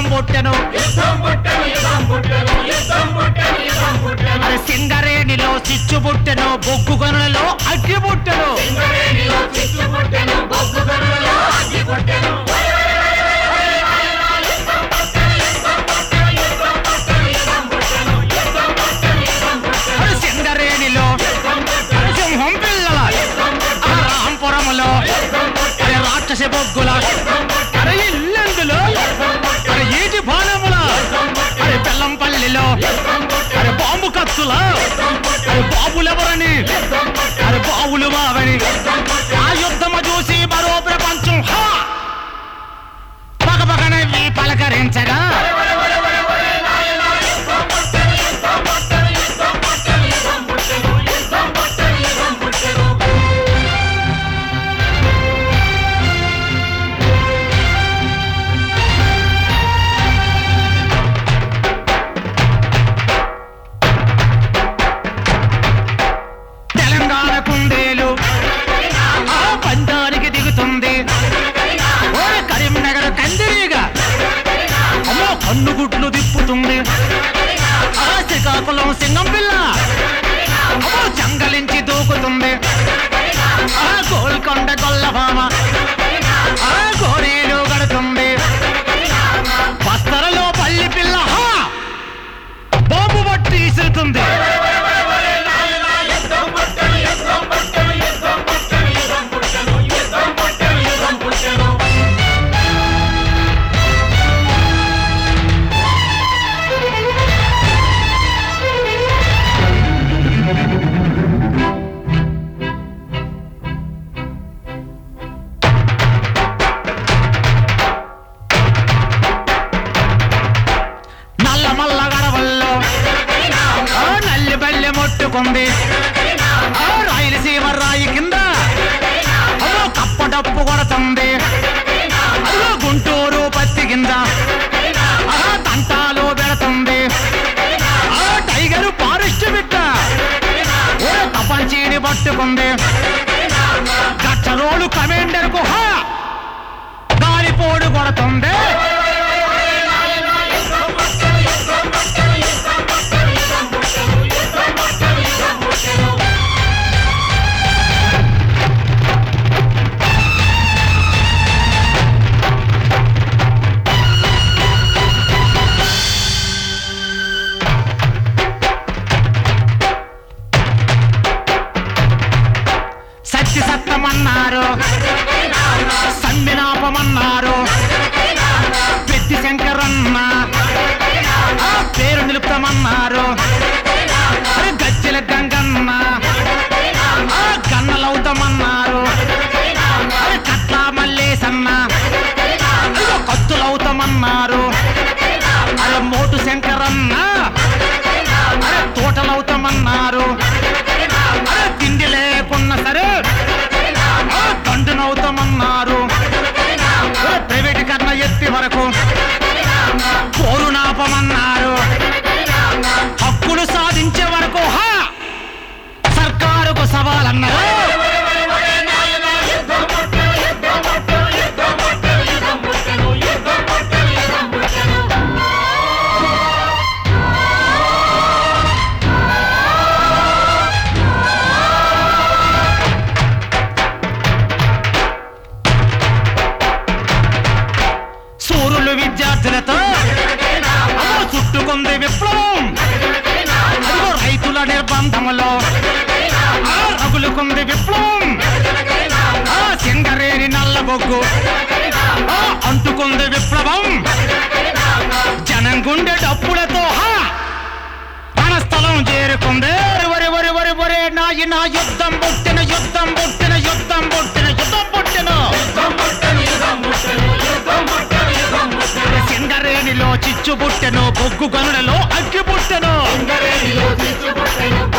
యుద్ధం పుట్టెను మరి సింగరేణిలో చిచ్చు పుట్టెను బొగ్గు గనులలో అగ్గి పుట్టెను మరి సింగరేణిలో సింహం పిల్లల ఆ రాంపురములో అరే రాక్షసి బొగ్గుల అరే ఇల్లెందులో అరే ఈటి బాణముల అరే బెల్లంపల్లిలో అరే బాంబు కత్తుల అరే బాబులెవరని అరే బావులు మావని ఆ యుద్ధము చూసి మరో ప్రపంచం హా పగపగనవి పలకరించగా తెలంగాణ కుందేలు ఆ పందానికి దిగుతుంది ఓ కరీంనగర్ కందిరీగా అమ్మో కన్నుగుడ్లు తిప్పుతుంది ఆ శ్రీకాకుళం సింగం పిల్ల అమ్మో జంగలించి దూకుతుంది ఆ గోల్కొండ గొల్లభామ ఆ గోరీలు గడుతుంది బస్తరలో పల్లి పిల్ల హా! బాంబు పట్టి ఇసురుతుంది నల్ల మల్ల గడవల్లో ఆ నల్లి బల్లె మొట్టుకుంది ఆ రాయలసీమ రాయి కింద అదో కప్ప డప్పు కొడుతుంది అదో గుంటూరు పత్తి కింద ఆ తంటాలు పెడుతుంది ఆ టైగరు పారిస్ట్ బిడ్డ ఓ తపంచీని పట్టుకుంది గచ్చరోలు కమాండర్ కు హా గాలిపోడు కొడుతుంది సత్య సత్తమన్నారు సమ్మినాపమన్నారు పెద్ది శంకరన్న ఆ పేరు నిలుపుతామన్నారు అరే గజ్జెల గంగన్న ఆ గన్నలవుతామన్నారు అరే కట్ల మల్లేసన్న అయ్యో కత్తులవుతామన్నారు అరే మోటు శంకరన్న అరే తోటలవుతామన్నారు అరే తిండి లేకున్నా సరే ఆ దండునవుతామన్నారు అరే ప్రైవేట్ కన్నా ఎత్తి వరకు పోరు నాపమన్నారు హక్కులు సాధించే వరకు హా సర్కారుకు సవాలన్నారు సూర్యులు విద్యార్థులతో అమ్మో చుట్టుకుంది విప్లవం అదిగో రైతుల నిర్బంధములో ఆ రగులుకుంది విప్లవం ఆ సింగరేణి నల్ల బొగ్గు ఆ అంటుకుంది విప్లవం జనం గుండె డప్పులతో హా స్థలం చేరుకుంది వరి వరి వరి వరి నాయి నా యుద్ధం పుట్టిన యుద్ధం పుట్టిన యుద్ధం పుట్టిన యుద్ధం పుట్టిన సింగరేణిలో చిచ్చు పుట్టెను బొగ్గు గనులలో అగ్గి పుట్టెను సింగరేణిలో చిచ్చు పుట్టెను